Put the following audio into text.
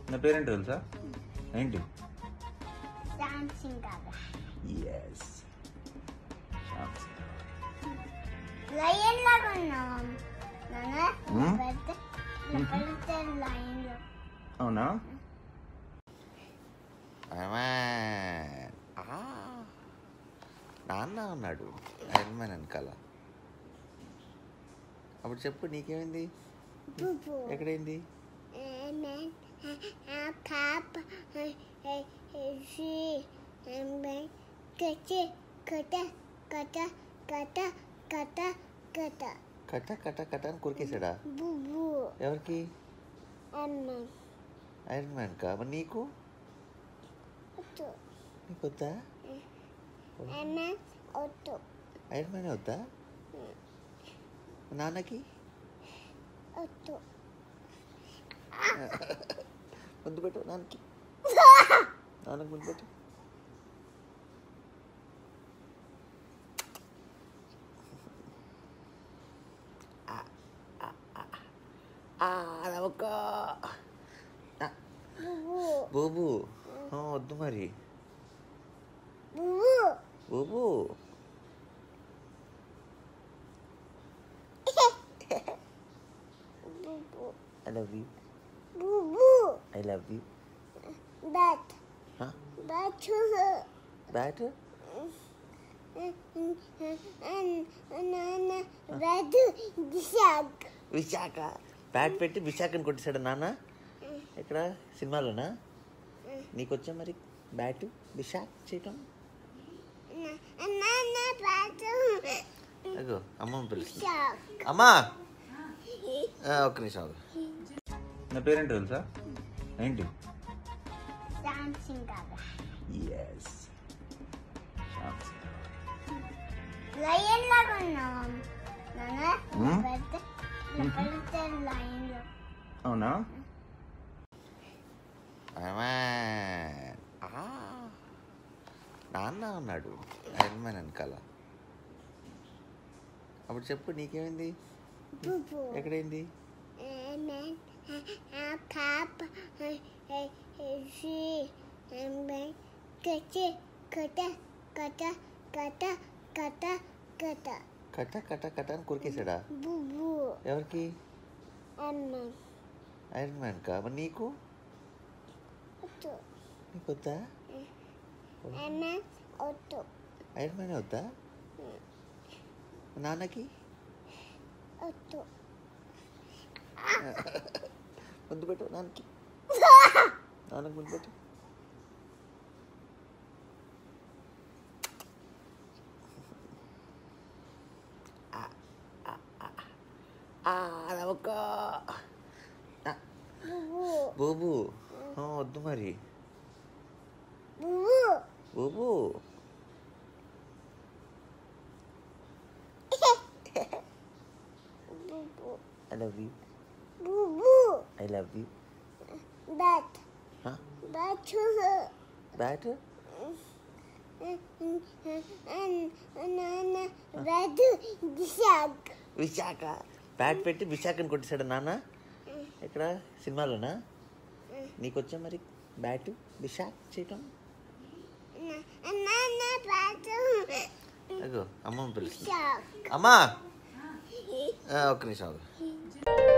నా పేరేంటి తెలుసా ఏంటి డాన్సింగ్ కదా ఎస్ లయన్ లాగా ఉన్నాం నాన్న Hmm? పెడితే పెడితే లయన్ లో అవునా నాన్న ఉన్నాడు ఐరన్ మ్యాన్ వెనకాల అప్పుడు చెప్పు నీకేమైంది బుబు ఎక్కడైంది and then a cup she and then kata kata kata kata kata kata కట్ట కట్ట కట్ట అని కొరికేసాడా bubu ఎవరికి and then ఐరన్ మ్యాన్ కా మరి నీకు auto నీకు వద్దా and then auto Iron Man వద్దా నాన్నకి auto ముందు పెట్టు నాన్నకి నాన్నకి ముందు పెట్టు నమ్మక bubu బూబు ఆ, వద్దు మరి bubu బూబు bubu I love you bubu I love you bat Huh? bat bat నాన్న బ్యాట్ దిశాక్ విశాఖ బ్యాట్ పెట్టి విశాఖని కొట్టేశాడు నాన్న ఎక్కడ సినిమాలోనా నీకు వచ్చా మరి బ్యాట్ విశాఖ చేయటం నాన్న బ్యాట్ అగో అమ్మమ్మ పిలుస్తుంది దిశాక్ అమ్మా ఆ, ఒక్క నిమిషం ఆగు. నా పేరేంటి తెలుసా ఏంటి డాన్సింగ్ కదా ఎస్ లయన్ లాగా ఉన్నాం నాన్న Hmm? పెడితే పెడితే లయన్ లో అవునా అమ్మా. ఆ, నాన్న ఉన్నాడు ఐరన్ మ్యాన్ వెనకాల అప్పుడు చెప్పు నీకేమైంది బుబు ఎక్కడైంది and then a cup she and then kata kata kata kata kata kata కట్ట కట్ట కట్ట అని కొరికేసాడా bubu ఎవరికి and then ఐరన్ మ్యాన్ కా మరి నీకు auto నీకు వద్దా and then auto Iron Man వద్దా నాన్నకి auto ముందు పెట్టు నాన్నకి నాన్నకి ముందు పెట్టు నమ్మక bubu బూబు ఆ, వద్దు మరి bubu బూబు bubu I love you bubu I love you bat bat bat నాన్న బ్యాట్ దిశాక్ విశాఖ బ్యాట్ పెట్టి విశాఖని కొట్టేశాడు నాన్న ఎక్కడ సినిమాలోనా నీకు వచ్చా మరి బ్యాట్ విశాఖ చేయటం నాన్న బ్యాట్ అగో అమ్మమ్మ పిలుస్తుంది దిశాక్ అమ్మా ఆ, ఒక్క నిమిషం ఆగు.